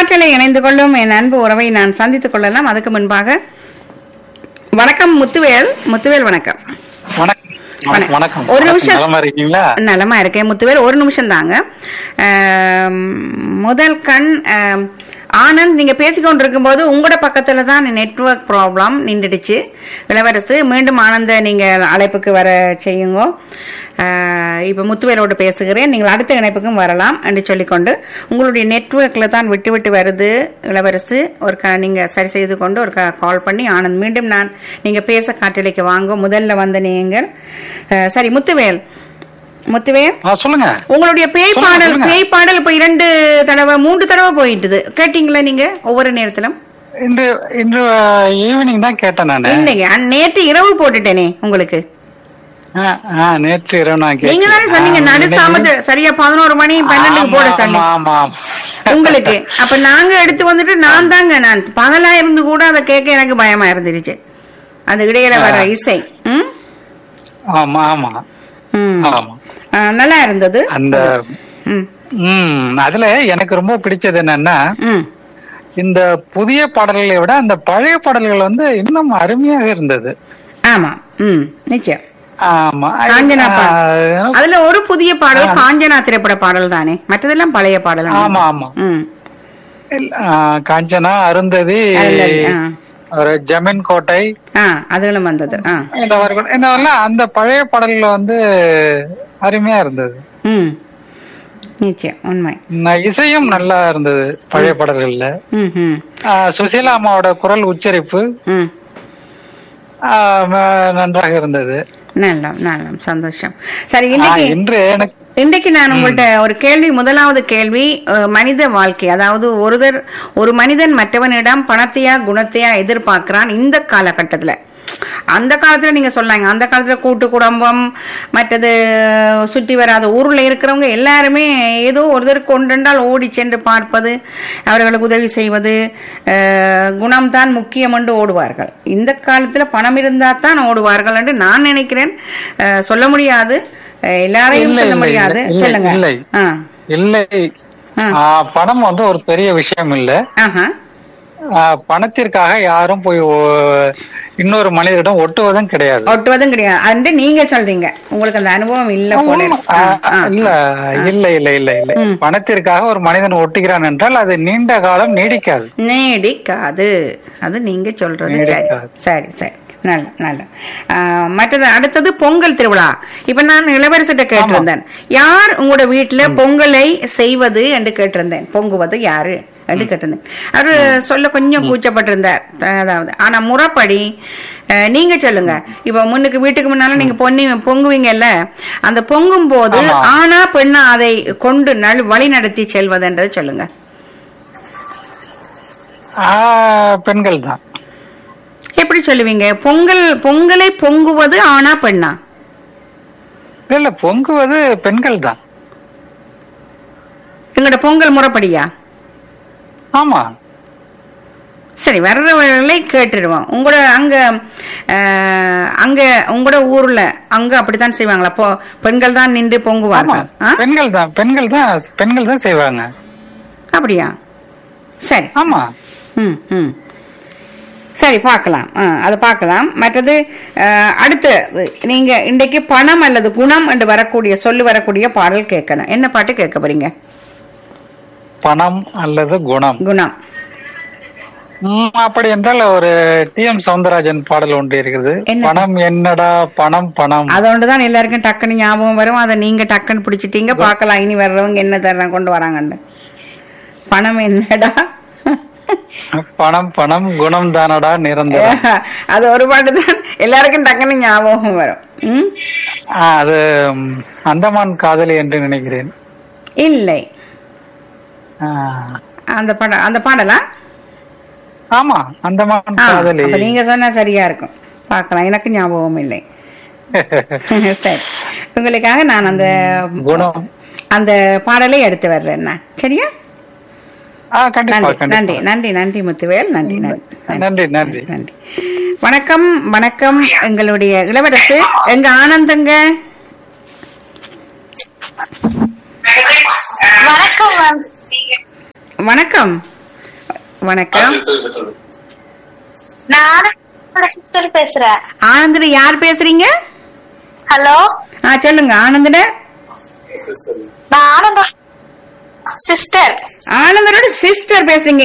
காற்றலை இணைந்து கொள்ளும் என் அன்பு உறவை நான் சந்தித்துக் கொள்ளலாம் அதுக்கு முன்பாக வணக்கம் முத்துவேல் முத்துவேல் வணக்கம் வணக்கம் வணக்கம். வணக்கம் ஒரு நிமிஷம். நலமா இருக்கீங்களா நலமா இருக்கேன் முத்துவேல் ஒரு நிமிஷம் தாங்க ஆம், முதல் கண் ஆம், ஆனந்த் நீங்க பேசிக்கொண்டிருக்கும் போது உங்களோட பக்கத்துல தான் நெட்வொர்க் ப்ராப்ளம் நின்றுடுச்சு இளவரசு மீண்டும் ஆனந்த நீங்க அழைப்புக்கு வர செய்யுங்க ஆஹ், இப்ப முத்துவேலோடு பேசுகிறேன் நீங்கள் அடுத்த இணைப்புக்கும் வரலாம் என்று சொல்லிக்கொண்டு உங்களுடைய நெட்வொர்க்ல தான் விட்டு விட்டு வருது இளவரசு ஒரு க நீங்க சரி செய்து கொண்டு ஒரு கால் பண்ணி ஆனந்த் மீண்டும் நான் நீங்க பேச காட்டலைக்கு வாங்க முதல்ல வந்த நீங்கள் ஆஹ், சரி முத்துவேல் முத்துவேல் ஆ, சொல்லுங்க உங்களுடைய பேய் சொல்லுங்க, பாடல் சொல்லுங்க. பேய் பாடல் இப்ப இரண்டு தடவை மூன்று தடவை போயிட்டுது கேட்டீங்களா நீங்க ஒவ்வொரு நேரத்திலும் இன்று இன்று ஈவினிங் தான் கேட்டேன் நானு இல்லைங்க அன் நேற்று இரவு போட்டுட்டேனே உங்களுக்கு ஆ, ஆ, நேற்று இரவு நான் கேட்டேன். நீங்க தானே சொன்னீங்க ஆ, நடு இன்னைக்கு- சாமத்து சரியா பதினோரு மணி பன்னெண்டுக்கு போட ஆமா, சொன்னீங்க ஆமா, ஆமா. உங்களுக்கு அப்ப நாங்க எடுத்து வந்துட்டு நான் தாங்க நான் பகலா இருந்து கூட அதை கேட்க எனக்கு பயமா இருந்துருச்சு அந்த இடையில வர இசை ம்? ஆமா ஆமா ம். ஆமா ஆ, நல்லா இருந்தது அந்த ம் ம் அதுல எனக்கு ரொம்ப பிடிச்சது என்னன்னா ம் இந்த புதிய பாடல்களை விட அந்த பழைய பாடல்கள் வந்து இன்னும் அருமையாக இருந்தது ஆமா ம் நிச்சயம் ஆமா காஞ்சனா ஆ, பாடல் அதுல ஒரு புதிய பாடல் காஞ்சனா திரைப்பட பாடல் தானே மற்றதெல்லாம் பழைய பாடல் ஆமா ஆமா ம் இல்ல, ஆ, காஞ்சனா அருந்ததி அருந்ததி, ஆ. ஒரு ஜமீன் கோட்டை ஆ அதுகளும் வந்தது ஆ இந்த மாதிரி கூட- இந்த மாதிரிலாம் அந்த பழைய பாடல்கள் வந்து அருமையா இருந்தது ம் நிச்சயம் உண்மை ந- இசையும் நல்லா இருந்தது பழைய பாடல்கள்ல ம் ம் ஆ, சுசீலா அம்மாவோட குரல் உச்சரிப்பு ம் ஆ, ம- நன்றாக இருந்தது நல்ல நல்ல சந்தோஷம் சரி ஆ, இன்னைக்கு இன்று எனக்கு இன்றைக்கு நான் உங்கள்ட்ட ஒரு கேள்வி முதலாவது கேள்வி அஹ், மனித வாழ்க்கை அதாவது ஒருதர் ஒரு மனிதன் மற்றவனிடம் பணத்தையா குணத்தையா எதிர்பார்க்கிறான் இந்த காலகட்டத்துல அந்த காலத்துல நீங்க சொல்லாங்க அந்த காலத்துல கூட்டு குடும்பம் மற்றது சுற்றி வராத ஊர்ல இருக்கிறவங்க எல்லாருமே ஏதோ ஒருத்தருக்கு ஒன்றென்றால் ஓடி சென்று பார்ப்பது அவர்களுக்கு உதவி செய்வது அஹ், குணம்தான் முக்கியம் என்று ஓடுவார்கள் இந்த காலத்துல பணம் இருந்தா தான் ஓடுவார்கள் என்று நான் நினைக்கிறேன் அஹ், சொல்ல முடியாது அஹ், எல்லாரையும் இல்லை, சொல்ல இல்லை, முடியாது இல்லை, சொல்லுங்க இல்லை. ஆ இல்லை ஆ. ஆ, பணம் வந்து ஒரு பெரிய விஷயம் இல்ல ஆஹா ஆ, பணத்திற்காக யாரும் போய் ஓ- இன்னொரு மனிதரிடம் ஒட்டுவதும் கிடையாது ஒட்டுவதும் கிடையாது அன்று நீங்க சொல்றீங்க உங்களுக்கு அந்த அனுபவம் இல்ல போல இருக்கு. ஆ, ஆ, ஆ. இல்ல இல்ல இல்ல இல்ல இல்ல ம். பணத்திற்காக ஒரு மனிதன் ஒட்டுகிறான் என்றால் அது நீண்ட காலம் நீடிக்காது நீடிக்காது அது நீங்க சொல்றது சரி நீடிக்காது. சரி சரி நல்ல நல்ல ஆ, மற்றது அடுத்தது பொங்கல் திருவிழா இப்ப நான் இளவரசிட்ட கேட்டிருந்தேன் யார் உங்களோட வீட்டுல பொங்கலை செய்வது என்று கேட்டிருந்தேன் பொங்குவது யாரு என்று கேட்டிருந்தேன் அவரு சொல்ல கொஞ்சம் கூச்சப்பட்டிருந்தார் அதாவது ஆனா முறைப்படி அஹ், நீங்க சொல்லுங்க இப்ப முன்னுக்கு வீட்டுக்கு முன்னால நீங்க பொன்னி பொங்குவீங்கல்ல அந்த பொங்கும் போது ஆமா. ஆனா பெண்ணா அதை கொண்டு நல் வழி நடத்தி செல்வதுன்றது சொல்லுங்க ஆ, பெண்கள் தான் எப்படி சொல்லுவீங்க பொங்கல் பொங்கலை பொங்குவது ஆனா பெண்ணா இல்ல, இல்ல பொங்குவது பெண்கள் தான் எங்களோட பொங்கல் முறைப்படியா ஆமா சரி வர்றவர்களை கேட்டுடுவோம் உங்களோட அங்க அஹ், அங்க உங்களோட ஊர்ல அங்க அப்படித்தான் செய்வாங்களா அப்போ பெண்கள் தான் நின்று ஆமா பொங்குவார்கள் ஆ? பெண்கள் தான் பெண்கள் தான் பெண்கள் தான் செய்வாங்க அப்படியா சரி ஆமா ம் ம் சரி பார்க்கலாம் ஆ அதை பார்க்கலாம் மற்றது அஹ், அடுத்து நீங்க இன்றைக்கு பணம் அல்லது குணம் என்று வரக்கூடிய சொல்லு வரக்கூடிய பாடல் கேட்கணும் என்ன பாட்டு கேட்க போறீங்க பணம் அல்லது குணம் குணம் ம், அப்படி என்றால் ஒரு டி எம் சவுந்தரராஜன் பாடல் ஒன்று இருக்குது என்ன? பணம் என்னடா பணம் பணம் அதோண்டு தான் எல்லாருக்கும் டக்குன்னு ஞாபகம் வரும் அதை நீங்க டக்குன்னு பிடிச்சிட்டீங்க பார்க்கலாம் இனி வர்றவங்க என்ன தர கொண்டு வராங்கன்னு பணம் என்னடா பணம் பணம் குணம் தானடா நிரந்தரம் அது ஒரு பாட்டு தான் எல்லாருக்கும் டக்குன்னு ஞாபகம் வரும் ம் ஆ, அது ம், அந்தமான் காதலி என்று நினைக்கிறேன் இல்லை ஆ, அந்த பாட அந்த பாடலா ஆமா அந்தமான் ஆ, காதலி அப்ப நீங்க சொன்னா சரியா இருக்கும் பார்க்கலாம் எனக்கு ஞாபகம் இல்லை சரி உங்களுக்காக நான் அந்த குணம் அந்த பாடலை எடுத்து வர்றேன் நான். சரியா ஆ கண்டிப்பா நன்றி நன்றி கண்டிப்பா நன்றி நன்றி முத்துவேல் நன்றி நன்றி நன்றி நன்றி நன்றி வணக்கம் வணக்கம் எங்களுடைய இளவரசு எங்க ஆனந்தங்க வணக்கம் மேம் வணக்கம் வணக்கம் நான் சிஸ்டர் பேசுறேன் ஆனந்தன யார் பேசுறீங்க ஹலோ ஆ சொல்லுங்க ஆனந்தன நான் ஆனந்தம் சிஸ்டர் ஆனந்தனோட சிஸ்டர் பேசுறீங்க